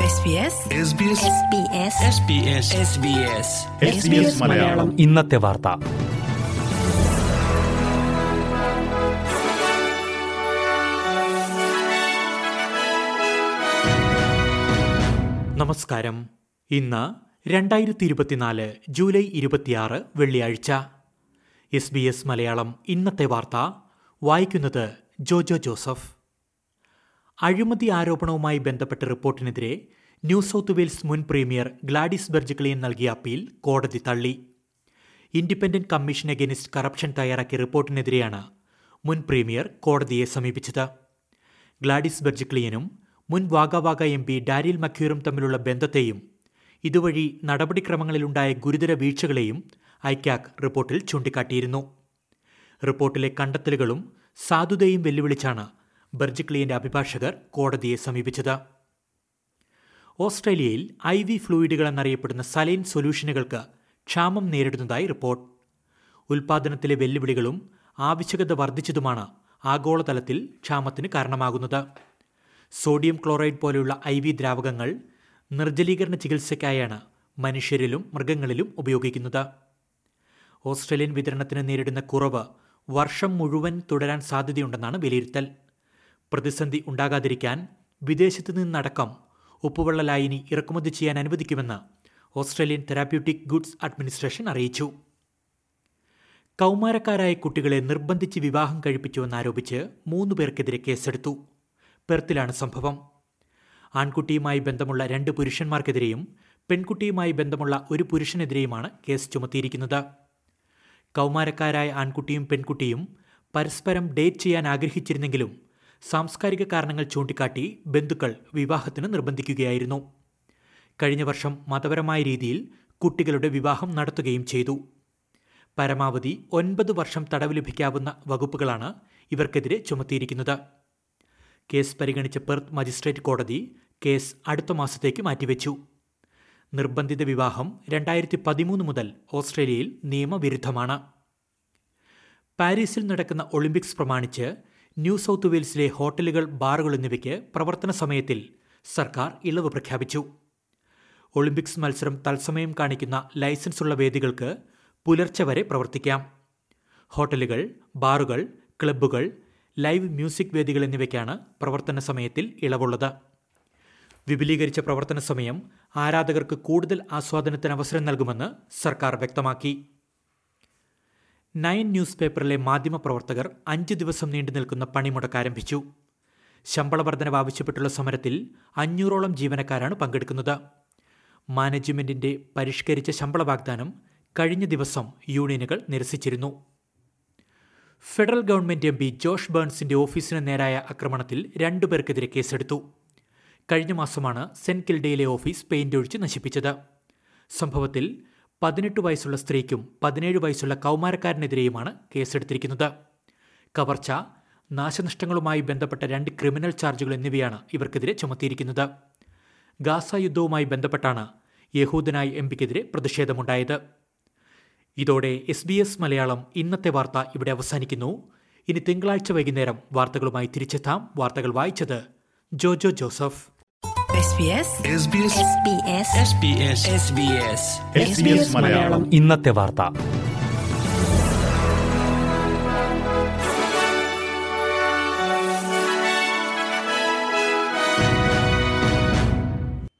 SBS Malayalam ഇന്നത്തെ വാർത്ത നമസ്കാരം ഇന്ന് രണ്ടായിരത്തി ഇരുപത്തിനാല് ജൂലൈ ഇരുപത്തിയാറ് വെള്ളിയാഴ്ച എസ് ബി എസ് മലയാളം ഇന്നത്തെ വാർത്ത വായിക്കുന്നത് ജോജോ ജോസഫ് അഴിമതി ആരോപണവുമായി ബന്ധപ്പെട്ട റിപ്പോർട്ടിനെതിരെ ന്യൂ സൗത്ത് വെയിൽസ് മുൻ പ്രീമിയർ ഗ്ലാഡിസ് ബെർജിക്ലിയൻ നൽകിയ അപ്പീൽ കോടതി തള്ളി ഇൻഡിപെൻഡന്റ് കമ്മീഷൻ അഗേൻസ്റ്റ് കറപ്ഷൻ തയ്യാറാക്കിയ റിപ്പോർട്ടിനെതിരെയാണ് മുൻ പ്രീമിയർ കോടതിയെ സമീപിച്ചത് ഗ്ലാഡിസ് ബെർജിക്ലിയനും മുൻ വാഗാവാഗ എം പി ഡാരിൽ മക്യൂറും തമ്മിലുള്ള ബന്ധത്തെയും ഇതുവഴി നടപടിക്രമങ്ങളിലുണ്ടായ ഗുരുതര വീഴ്ചകളെയും ഐക്യാക് റിപ്പോർട്ടിൽ ചൂണ്ടിക്കാട്ടിയിരുന്നു റിപ്പോർട്ടിലെ കണ്ടെത്തലുകളും സാധുതയും വെല്ലുവിളിച്ചാണ് ബെർജിക്ലിയന്റെ അഭിഭാഷകർ കോടതിയെ സമീപിച്ചത് ഓസ്ട്രേലിയയിൽ ഐ വി ഫ്ലൂയിഡുകൾ എന്നറിയപ്പെടുന്ന സലൈൻ സൊല്യൂഷനുകൾക്ക് ക്ഷാമം നേരിടുന്നതായി റിപ്പോർട്ട് ഉൽപാദനത്തിലെ വെല്ലുവിളികളും ആവശ്യകത വർദ്ധിച്ചതുമാണ് ആഗോളതലത്തിൽ ക്ഷാമത്തിന് കാരണമാകുന്നത് സോഡിയം ക്ലോറൈഡ് പോലെയുള്ള ഐ വി ദ്രാവകങ്ങൾ നിർജ്ജലീകരണ ചികിത്സയ്ക്കായാണ് മനുഷ്യരിലും മൃഗങ്ങളിലും ഉപയോഗിക്കുന്നത് ഓസ്ട്രേലിയൻ വിതരണത്തിന് നേരിടുന്ന കുറവ് വർഷം മുഴുവൻ തുടരാൻ സാധ്യതയുണ്ടെന്നാണ് വിലയിരുത്തൽ പ്രതിസന്ധി ഉണ്ടാകാതിരിക്കാൻ വിദേശത്തു നിന്നടക്കം ഉപ്പുവെള്ള ലായനി ഇറക്കുമതി ചെയ്യാൻ അനുവദിക്കുമെന്ന് ഓസ്ട്രേലിയൻ തെറാപ്യൂട്ടിക് ഗുഡ്സ് അഡ്മിനിസ്ട്രേഷൻ അറിയിച്ചു കൗമാരക്കാരായ കുട്ടികളെ നിർബന്ധിച്ച് വിവാഹം കഴിപ്പിച്ചുവെന്നാരോപിച്ച് മൂന്ന് പേർക്കെതിരെ കേസെടുത്തു പെർത്തിലാണ് സംഭവം ആൺകുട്ടിയുമായി ബന്ധമുള്ള രണ്ട് പുരുഷന്മാർക്കെതിരെയും പെൺകുട്ടിയുമായി ബന്ധമുള്ള ഒരു പുരുഷനെതിരെയുമാണ് കേസ് ചുമത്തിയിരിക്കുന്നത് കൗമാരക്കാരായ ആൺകുട്ടിയും പെൺകുട്ടിയും പരസ്പരം ഡേറ്റ് ചെയ്യാൻ ആഗ്രഹിച്ചിരുന്നെങ്കിലും സാംസ്കാരിക കാരണങ്ങൾ ചൂണ്ടിക്കാട്ടി ബന്ധുക്കൾ വിവാഹത്തിന് നിർബന്ധിക്കുകയായിരുന്നു കഴിഞ്ഞ വർഷം മതപരമായ രീതിയിൽ കുട്ടികളുടെ വിവാഹം നടത്തുകയും ചെയ്തു പരമാവധി ഒൻപത് വർഷം തടവ് ലഭിക്കാവുന്ന വകുപ്പുകളാണ് ഇവർക്കെതിരെ ചുമത്തിയിരിക്കുന്നത് കേസ് പരിഗണിച്ച പെർത്ത് മജിസ്ട്രേറ്റ് കോടതി കേസ് അടുത്ത മാസത്തേക്ക് മാറ്റിവെച്ചു നിർബന്ധിത വിവാഹം രണ്ടായിരത്തി പതിമൂന്ന് മുതൽ ഓസ്ട്രേലിയയിൽ നിയമവിരുദ്ധമാണ് പാരീസിൽ നടക്കുന്ന ഒളിമ്പിക്സ് പ്രമാണിച്ച് ന്യൂ സൗത്ത് വെയിൽസിലെ ഹോട്ടലുകൾ ബാറുകൾ എന്നിവയ്ക്ക് പ്രവർത്തന സമയത്തിൽ സർക്കാർ ഇളവ് പ്രഖ്യാപിച്ചു ഒളിമ്പിക്സ് മത്സരം തത്സമയം കാണിക്കുന്ന ലൈസൻസ് ഉള്ള വേദികൾക്ക് പുലർച്ചെ വരെ പ്രവർത്തിക്കാം ഹോട്ടലുകൾ ബാറുകൾ ക്ലബ്ബുകൾ ലൈവ് മ്യൂസിക് വേദികൾ എന്നിവയ്ക്കാണ് പ്രവർത്തന സമയത്തിൽ ഇളവുള്ളത് വിപുലീകരിച്ച പ്രവർത്തന സമയം ആരാധകർക്ക് കൂടുതൽ ആസ്വാദനത്തിന് അവസരം നൽകുമെന്ന് സർക്കാർ വ്യക്തമാക്കി നയൻ ന്യൂസ് പേപ്പറിലെ മാധ്യമപ്രവർത്തകർ അഞ്ച് ദിവസം നീണ്ടു നിൽക്കുന്ന പണിമുടക്ക് ആരംഭിച്ചു ശമ്പള വർധനവ് ആവശ്യപ്പെട്ടുള്ള സമരത്തിൽ അഞ്ഞൂറോളം ജീവനക്കാരാണ് പങ്കെടുക്കുന്നത് മാനേജ്മെന്റിന്റെ പരിഷ്കരിച്ച ശമ്പള വാഗ്ദാനം കഴിഞ്ഞ ദിവസം യൂണിയനുകൾ നിരസിച്ചിരുന്നു federal government M P Josh ബേൺസിന്റെ ഓഫീസിന് നേരായ ആക്രമണത്തിൽ രണ്ടുപേർക്കെതിരെ കേസെടുത്തു കഴിഞ്ഞ മാസമാണ് സെന്റ് കിൽഡയിലെ ഓഫീസ് പെയിന്റ് ഒഴിച്ച് നശിപ്പിച്ചത് സംഭവത്തിൽ പതിനെട്ട് വയസ്സുള്ള സ്ത്രീക്കും പതിനേഴ് വയസ്സുള്ള കൗമാരക്കാരനെതിരെയുമാണ് കേസെടുത്തിരിക്കുന്നത് കവർച്ച നാശനഷ്ടങ്ങളുമായി ബന്ധപ്പെട്ട രണ്ട് ക്രിമിനൽ ചാർജുകൾ എന്നിവയാണ് ഇവർക്കെതിരെ ചുമത്തിയിരിക്കുന്നത് ഗാസ യുദ്ധവുമായി ബന്ധപ്പെട്ടാണ് യഹൂദനായി എം പിക്കെതിരെ പ്രതിഷേധമുണ്ടായത് ഇതോടെ എസ് ബി എസ് മലയാളം ഇന്നത്തെ വാർത്ത ഇവിടെ അവസാനിക്കുന്നു ഇനി തിങ്കളാഴ്ച വൈകുന്നേരം വാർത്തകളുമായി തിരിച്ചെത്താം വാർത്തകൾ വായിച്ചത് ജോജോ ജോസഫ് SBS ഇന്നത്തെ വാർത്ത